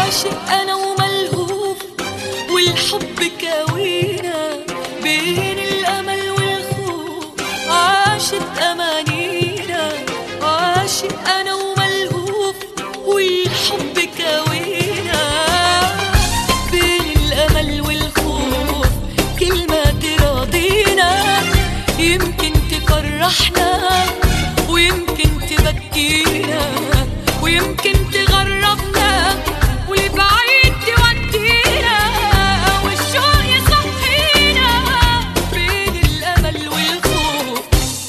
عاشق انا وملهوف والحب كاوينا بين الامل والخوف عاشت امانينا عاشق انا وملهوف والحب كاوينا بين الامل والخوف كلمه تراضينا يمكن تفرحنا ويمكن تبكينا ويمكن تغربنا ولبعيد تودينا والشوق يصحينا بين الامل والخوف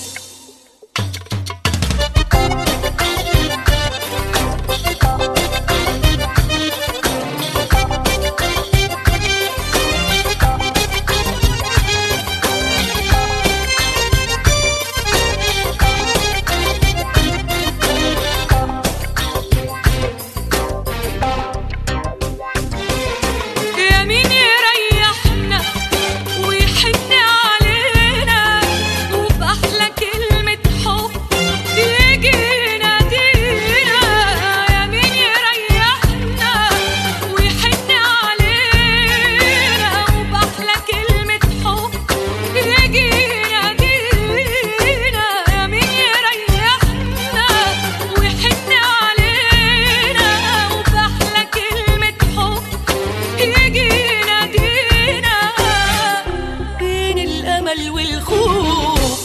يا مين يريحنا ويحن علينا وبأحلى كلمة حب يجي ينادينا يا مين يريحنا ويحن علينا وبأحلى كلمة حب يجي ينادينا يا مين يريحنا ويحن علينا وبأحلى كلمة حب يجي ينادينا بين الأمل والخوف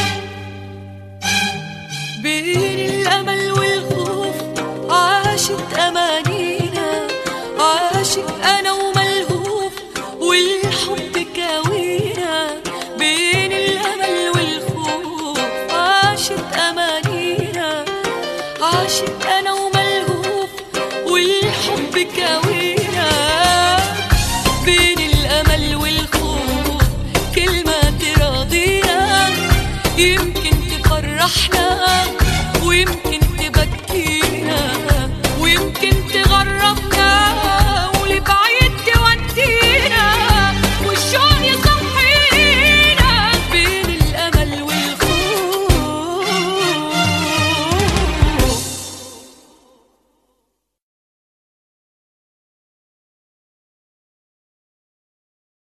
بين الأمل والخوف عاشت